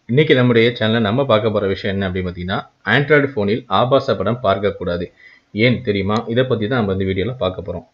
இன்னைக்கு நம்முடைய சேனல்ல நம்ம பார்க்க போற விஷயம் என்ன அப்படின்னு பார்த்தீங்கன்னா ஆண்ட்ராய்டு ஃபோனில் ஆபாச படம் பார்க்கக்கூடாது ஏன் தெரியுமா இதை பற்றி தான் நம்ம இந்த வீடியோவில் பார்க்க போகிறோம்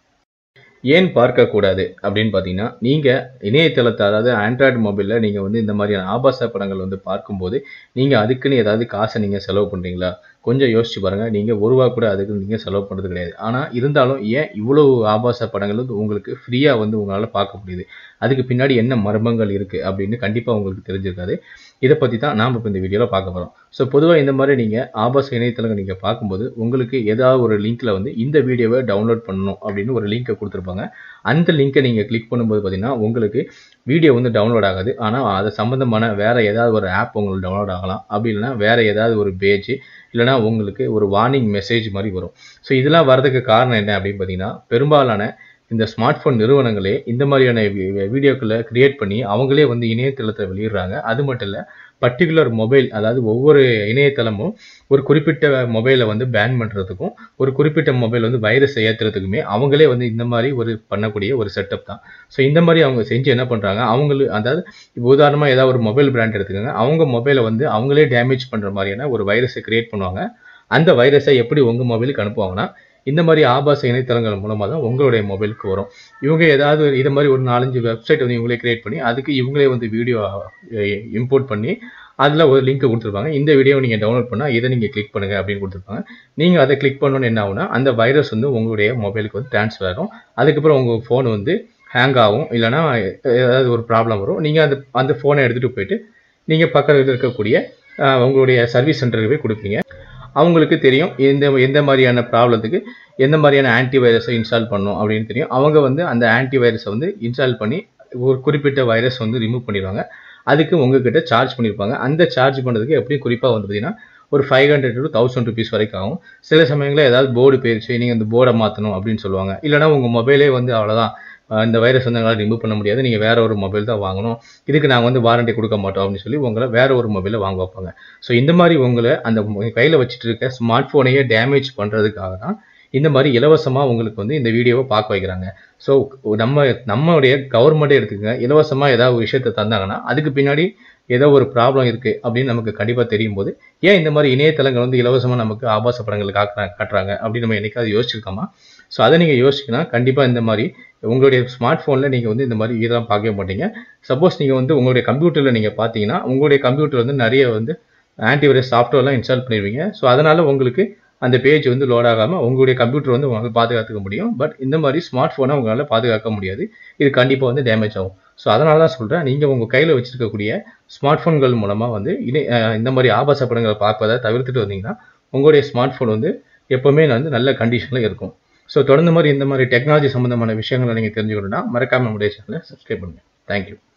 ஏன் பார்க்கக்கூடாது அப்படின்னு பார்த்தீங்கன்னா நீங்கள் இணையதளத்தை அதாவது ஆண்ட்ராய்டு மொபைலில் நீங்கள் வந்து இந்த மாதிரியான ஆபாச படங்கள் வந்து பார்க்கும்போது நீங்கள் அதுக்குன்னு ஏதாவது காசை நீங்கள் செலவு பண்ணுறீங்களா கொஞ்சம் யோசிச்சு பாருங்கள் நீங்கள் ஒரு ரூபா கூட அதுக்கு நீங்கள் செலவு பண்ணுறது கிடையாது ஆனால் இருந்தாலும் ஏன் இவ்வளோ ஆபாச படங்கள் வந்து உங்களுக்கு ஃப்ரீயாக வந்து உங்களால் பார்க்க முடியுது அதுக்கு பின்னாடி என்ன மர்மங்கள் இருக்குது அப்படின்னு கண்டிப்பாக உங்களுக்கு தெரிஞ்சிருக்காது இதை பற்றி தான் நாம் இப்போ இந்த வீடியோவில் பார்க்க போகிறோம் ஸோ பொதுவாக இந்த மாதிரி நீங்கள் ஆபாச இணையதளங்கள் நீங்கள் பார்க்கும்போது உங்களுக்கு ஏதாவது ஒரு லிங்க்கில் வந்து இந்த வீடியோவை டவுன்லோட் பண்ணணும் அப்படின்னு ஒரு லிங்க்கை கொடுத்துருப்பாங்க அந்த லிங்க்கை நீங்கள் கிளிக் பண்ணும்போது பார்த்தீங்கன்னா உங்களுக்கு வீடியோ வந்து டவுன்லோட் ஆகாது ஆனால் அது சம்மந்தமான வேறு ஏதாவது ஒரு ஆப் உங்களுக்கு டவுன்லோட் ஆகலாம் அப்படி இல்லைனா வேறு ஏதாவது ஒரு பேஜ் இல்லைனா உங்களுக்கு ஒரு வார்னிங் மெசேஜ் மாதிரி வரும் ஸோ இதெல்லாம் வரதுக்கு காரணம் என்ன அப்படின்னு பார்த்தீங்கன்னா பெரும்பாலான இந்த ஸ்மார்ட் ஃபோன் நிறுவனங்களே இந்த மாதிரியான வீடியோக்களை கிரியேட் பண்ணி அவங்களே வந்து இணையதளத்தை வெளியிடுறாங்க அது மட்டும் இல்லை பர்டிகுலர் மொபைல் அதாவது ஒவ்வொரு இணையதளமும் ஒரு குறிப்பிட்ட மொபைலை வந்து பேன் பண்ணுறதுக்கும் ஒரு குறிப்பிட்ட மொபைல் வந்து வைரஸ் ஏற்றுறதுக்குமே அவங்களே வந்து இந்த மாதிரி ஒரு பண்ணக்கூடிய ஒரு செட்டப் தான் ஸோ இந்த மாதிரி அவங்க செஞ்சு என்ன பண்ணுறாங்க அவங்களுக்கு அதாவது இப்போ உதாரணமாக ஏதாவது ஒரு மொபைல் பிராண்ட் எடுத்துக்கோங்க அவங்க மொபைலை வந்து அவங்களே டேமேஜ் பண்ணுற மாதிரியான ஒரு வைரஸை கிரியேட் பண்ணுவாங்க அந்த வைரஸை எப்படி உங்கள் மொபைலுக்கு அனுப்புவாங்கன்னா இந்த மாதிரி ஆபாச இணையதளங்கள் மூலமாக தான் உங்களுடைய மொபைலுக்கு வரும் இவங்க ஏதாவது இதை மாதிரி ஒரு நாலஞ்சு வெப்சைட் வந்து இவங்களே கிரியேட் பண்ணி அதுக்கு இவங்களே வந்து வீடியோ இம்போர்ட் பண்ணி அதில் ஒரு லிங்க் கொடுத்துருப்பாங்க இந்த வீடியோ நீங்கள் டவுன்லோட் பண்ணால் இதை நீங்கள் கிளிக் பண்ணுங்கள் அப்படின்னு கொடுத்துருப்பாங்க நீங்கள் அதை கிளிக் பண்ணோன்னு என்ன ஆகுனா அந்த வைரஸ் வந்து உங்களுடைய மொபைலுக்கு வந்து ட்ரான்ஸ்ஃபர் ஆகும் அதுக்கப்புறம் உங்கள் ஃபோன் வந்து ஹேங் ஆகும் இல்லைனா ஏதாவது ஒரு ப்ராப்ளம் வரும் நீங்கள் அந்த அந்த ஃபோனை எடுத்துகிட்டு போயிட்டு நீங்கள் பக்கத்தில் இருக்கக்கூடிய உங்களுடைய சர்வீஸ் சென்டருக்கு போய் கொடுப்பீங்க அவங்களுக்கு தெரியும் எந்த எந்த மாதிரியான ப்ராப்ளத்துக்கு எந்த மாதிரியான ஆன்டி வைரஸை இன்ஸ்டால் பண்ணணும் அப்படின்னு தெரியும் அவங்க வந்து அந்த ஆன்டி வைரஸை வந்து இன்ஸ்டால் பண்ணி ஒரு குறிப்பிட்ட வைரஸ் வந்து ரிமூவ் பண்ணிடுவாங்க அதுக்கு உங்ககிட்ட சார்ஜ் பண்ணியிருப்பாங்க அந்த சார்ஜ் பண்ணுறதுக்கு எப்படியும் குறிப்பாக வந்து பார்த்தீங்கன்னா ஒரு five hundred to thousand rupees வரைக்கும் ஆகும் சில சமயங்களில் ஏதாவது போர்டு போயிடுச்சு நீங்கள் அந்த போர்டை மாற்றணும் அப்படின்னு சொல்லுவாங்க இல்லைனா உங்கள் மொபைலே வந்து அவ்வளோதான் இந்த வைரஸ் வந்து எங்களால் ரிமூவ் பண்ண முடியாது நீங்கள் வேறு ஒரு மொபைல் தான் வாங்கணும் இதுக்கு நாங்கள் வந்து வாரண்டி கொடுக்க மாட்டோம் அப்படின்னு சொல்லி உங்களை வேறு ஒரு மொபைலை வாங்க வைப்பாங்க ஸோ இந்த மாதிரி உங்களை அந்த கையில் வச்சுட்டு இருக்க ஸ்மார்ட் ஃபோனையே டேமேஜ் பண்ணுறதுக்காக தான் இந்த மாதிரி இலவசமாக உங்களுக்கு வந்து இந்த வீடியோவை பார்க்க வைக்கிறாங்க ஸோ நம்ம நம்மளுடைய கவர்மெண்ட்டே எடுத்துக்கங்க இலவசமாக ஏதாவது ஒரு விஷயத்தை தந்தாங்கன்னா அதுக்கு பின்னாடி ஏதோ ஒரு ப்ராப்ளம் இருக்குது அப்படின்னு நமக்கு கண்டிப்பாக தெரியும் போது ஏன் இந்த மாதிரி இணையதளங்கள் வந்து இலவசமாக நமக்கு ஆபாச படங்கள் காட்டுறாங்க காட்டுறாங்க அப்படின்னு நம்ம என்னைக்காவது யோசிச்சிருக்கோமா ஸோ அதை நீங்கள் யோசிச்சிங்கன்னா கண்டிப்பாக இந்த மாதிரி உங்களுடைய ஸ்மார்ட் ஃபோனில் நீங்கள் வந்து இந்த மாதிரி இதெல்லாம் பார்க்கவே மாட்டீங்க சப்போஸ் நீங்கள் வந்து உங்களுடைய கம்ப்யூட்டரில் நீங்கள் பார்த்தீங்கன்னா உங்களுடைய கம்ப்யூட்டர் வந்து நிறைய வந்து ஆன்டிவைரஸ் சாஃப்ட்வேர்லாம் இன்ஸ்டால் பண்ணிடுவீங்க ஸோ அதனால் உங்களுக்கு அந்த பேஜ் வந்து லோட் ஆகாமல் உங்களுடைய கம்ப்யூட்டர் வந்து உங்களால் பாதுகாத்துக்க முடியும் பட் இந்த மாதிரி ஸ்மார்ட் ஃபோனை உங்களால் பாதுகாக்க முடியாது இது கண்டிப்பாக வந்து டேமேஜ் ஆகும் ஸோ அதனால தான் சொல்கிறேன் நீங்கள் உங்கள் கையில் வச்சுருக்கக்கூடிய ஸ்மார்ட் ஃபோன்கள் மூலமாக வந்து இணை இந்த மாதிரி ஆபாச படங்களை பார்ப்பதை தவிர்த்துட்டு வந்தீங்கன்னா உங்களுடைய ஸ்மார்ட் ஃபோன் வந்து எப்போவுமே வந்து நல்ல கண்டிஷனில் இருக்கும் ஸோ தொடர்ந்து மாதிரி இந்த மாதிரி டெக்னாலஜி சம்மந்தமான விஷயங்களை நீங்கள் தெரிஞ்சுக்கணுன்னா மறக்காமல் நம்முடைய சேனலை சப்ஸ்கிரைப் பண்ணுங்கள் தேங்க்யூ